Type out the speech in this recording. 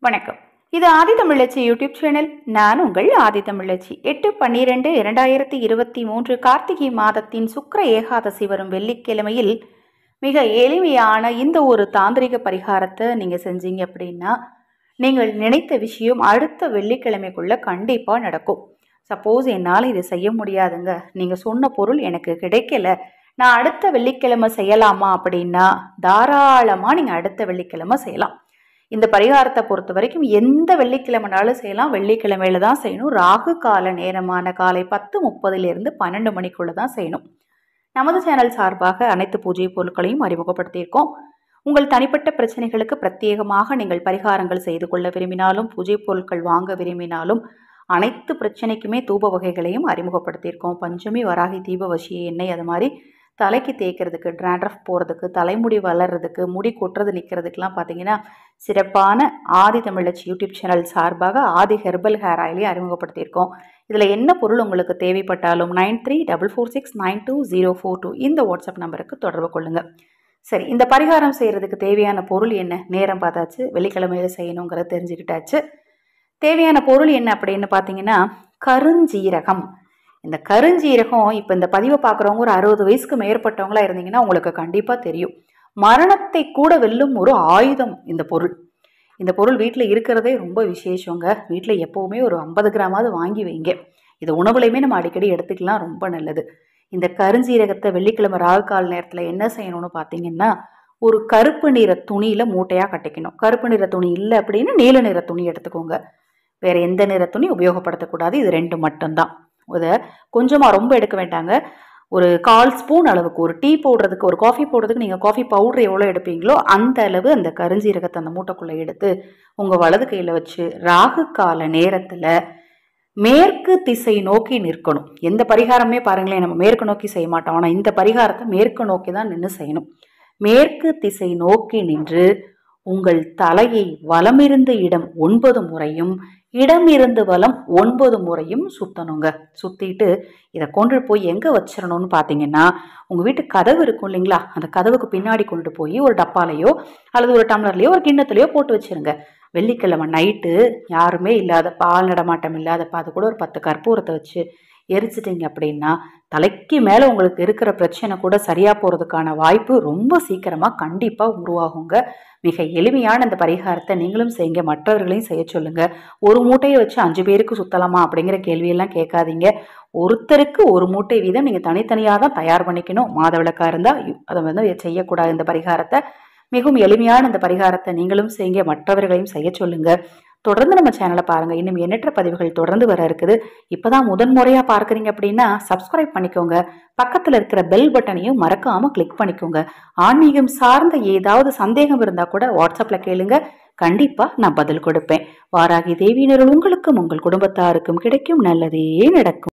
வணக்கம் இது ஆதி தமிழச்சி YouTube channel நான் உங்கள் ஆதி தமிழச்சி எட்டு பன்னிரெண்டு இரண்டாயிரத்தி இருபத்தி மூன்று கார்த்திகை மாதத்தின் சுக்கிர ஏகாதசி வரும் வெள்ளிக்கிழமையில் மிக எளிமையான இந்த ஒரு தாந்திரிக பரிகாரத்தை நீங்கள் செஞ்சீங்க அப்படின்னா நீங்கள் நினைத்த விஷயம் அடுத்த வெள்ளிக்கிழமைக்குள்ள கண்டிப்பாக நடக்கும் சப்போஸ் என்னால் இதை செய்ய முடியாதுங்க நீங்கள் சொன்ன பொருள் எனக்கு கிடைக்கல நான் அடுத்த வெள்ளிக்கிழமை செய்யலாமா அப்படின்னா தாராளமாக நீங்கள் அடுத்த வெள்ளிக்கிழமை செய்யலாம் இந்த பரிகாரத்தை பொறுத்த வரைக்கும் எந்த வெள்ளிக்கிழமைனாலும் செய்யலாம் வெள்ளிக்கிழமையில தான் செய்யணும் ராகு கால நேரமான காலை பத்து முப்பதுலேருந்து பன்னெண்டு மணிக்குள்ள தான் செய்யணும் நமது சேனல் சார்பாக அனைத்து பூஜை பொருட்களையும் அறிமுகப்படுத்தியிருக்கோம் உங்கள் தனிப்பட்ட பிரச்சனைகளுக்கு பிரத்யேகமாக நீங்கள் பரிகாரங்கள் செய்து கொள்ள விரும்பினாலும் பூஜை பொருட்கள் வாங்க விரும்பினாலும் அனைத்து பிரச்சனைக்குமே தூப வகைகளையும் அறிமுகப்படுத்தியிருக்கோம் பஞ்சமி வராகி தீபவசி எண்ணெய் அது மாதிரி தலைக்கு தேய்க்கிறதுக்கு ட்ராண்ட்ரஃப் போகிறதுக்கு தலைமுடி வளர்றதுக்கு முடி கொட்டுறது நிற்கிறதுக்கெலாம் பார்த்தீங்கன்னா சிறப்பான ஆதி தமிழச்சி யூடியூப் சேனல் சார்பாக ஆதி ஹெர்பல் ஹேர் ஆயிலையும் அறிமுகப்படுத்தியிருக்கோம் இதில் என்ன பொருள் உங்களுக்கு தேவைப்பட்டாலும் nine three double four six nine two zero four two இந்த வாட்ஸ்அப் நம்பருக்கு தொடர்பு கொள்ளுங்கள் சரி இந்த பரிகாரம் செய்கிறதுக்கு தேவையான பொருள் என்ன நேரம் பார்த்தாச்சு வெள்ளிக்கிழமையில செய்யணுங்கிறத தெரிஞ்சுக்கிட்டாச்சு தேவையான பொருள் என்ன அப்படின்னு பார்த்தீங்கன்னா கருஞ்சீரகம் இந்த கருஞ்சீரகம் இப்போ இந்த பதிவை பார்க்குறவங்க ஒரு அறுபது வயசுக்கு மேற்பட்டவங்களா இருந்தீங்கன்னா உங்களுக்கு கண்டிப்பாக தெரியும் மரணத்தை கூட வெல்லும் ஒரு ஆயுதம் இந்த பொருள் இந்த பொருள் வீட்டில் இருக்கிறதே ரொம்ப விசேஷங்க வீட்டில் எப்போவுமே ஒரு ஐம்பது கிராமாவது வாங்கி வைங்க இது உணவுலையுமே நம்ம அடிக்கடி எடுத்துக்கலாம் ரொம்ப நல்லது இந்த கருஞ்சீரகத்தை வெள்ளிக்கிழமை ராகு கால் நேரத்தில் என்ன செய்யணும்னு பார்த்தீங்கன்னா ஒரு கருப்பு நிற துணியில் மூட்டையாக கட்டிக்கணும் கருப்பு நிற துணி இல்லை அப்படின்னு நீல நிற துணி எடுத்துக்கோங்க வேற எந்த நிற துணி உபயோகப்படுத்தக்கூடாது இது ரெண்டு மட்டும்தான் இதை கொஞ்சமாக ரொம்ப எடுக்க வேண்டாங்க ஒரு கால் ஸ்பூன் அளவுக்கு ஒரு டீ போடுறதுக்கு ஒரு காஃபி போடுறதுக்கு நீங்கள் காஃபி பவுடர் எவ்வளோ எடுப்பீங்களோ அந்த அளவு அந்த கருஞ்சீரகத்தை அந்த மூட்டைக்குள்ளே எடுத்து உங்கள் வலது கையில் வச்சு ராகு கால நேரத்தில் மேற்கு திசை நோக்கி நிற்கணும் எந்த பரிகாரமே பாருங்களேன் நம்ம மேற்கு நோக்கி செய்ய மாட்டோம் ஆனால் இந்த பரிகாரத்தை மேற்கு நோக்கி தான் நின்று செய்யணும் மேற்கு திசை நோக்கி நின்று உங்கள் தலையை வலமிருந்த இடம் ஒன்பது முறையும் இடம் இருந்து வலம் ஒன்பது முறையும் சுத்தணுங்க சுத்திட்டு இதை கொண்டு போய் எங்கே வச்சிடணும்னு பார்த்தீங்கன்னா உங்கள் வீட்டு கதவு இருக்கும் இல்லைங்களா அந்த கதவுக்கு பின்னாடி கொண்டு போய் ஒரு டப்பாலையோ அல்லது ஒரு டம்ளர்லையோ ஒரு கிண்ணத்துலையோ போட்டு வச்சிருங்க வெள்ளிக்கிழமை நைட்டு யாருமே இல்லாத பால் நடமாட்டம் இல்லாதப்ப அது கூட ஒரு பத்து கற்பூரத்தை வச்சு எரிச்சிட்டிங்க அப்படின்னா தலைக்கு மேலே உங்களுக்கு இருக்கிற பிரச்சனை கூட சரியாக போகிறதுக்கான வாய்ப்பு ரொம்ப சீக்கிரமாக கண்டிப்பாக உருவாகுங்க மிக எளிமையான இந்த பரிகாரத்தை நீங்களும் செய்யுங்க மற்றவர்களையும் செய்ய சொல்லுங்க ஒரு மூட்டையை வச்சு அஞ்சு பேருக்கு சுத்தலாமா அப்படிங்கிற கேள்வியெல்லாம் கேட்காதீங்க ஒருத்தருக்கு ஒரு மூட்டை வீதம் நீங்கள் தனித்தனியாக தான் தயார் பண்ணிக்கணும் மாதவிளக்கா இருந்தால் அதை வந்து செய்யக்கூடாது இந்த பரிகாரத்தை மிகவும் எளிமையான இந்த பரிகாரத்தை நீங்களும் செய்யுங்க மற்றவர்களையும் செய்ய சொல்லுங்க தொடர்ந்து நம்ம சேனலை பாருங்க இன்னும் எண்ணற்ற பதிவுகள் தொடர்ந்து வர இருக்குது இப்பதான் முதன் முறையா பார்க்குறீங்க அப்படின்னா சப்ஸ்கிரைப் பண்ணிக்கோங்க பக்கத்துல இருக்கிற பெல் பட்டனையும் மறக்காம கிளிக் பண்ணிக்கோங்க ஆன்மீகம் சார்ந்த ஏதாவது சந்தேகம் இருந்தா கூட வாட்ஸ்அப்ல கேளுங்க கண்டிப்பா நான் பதில் கொடுப்பேன் வாராகி தேவியினர்கள் உங்களுக்கும் உங்கள் குடும்பத்தாருக்கும் கிடைக்கும் நல்லதே நடக்கும்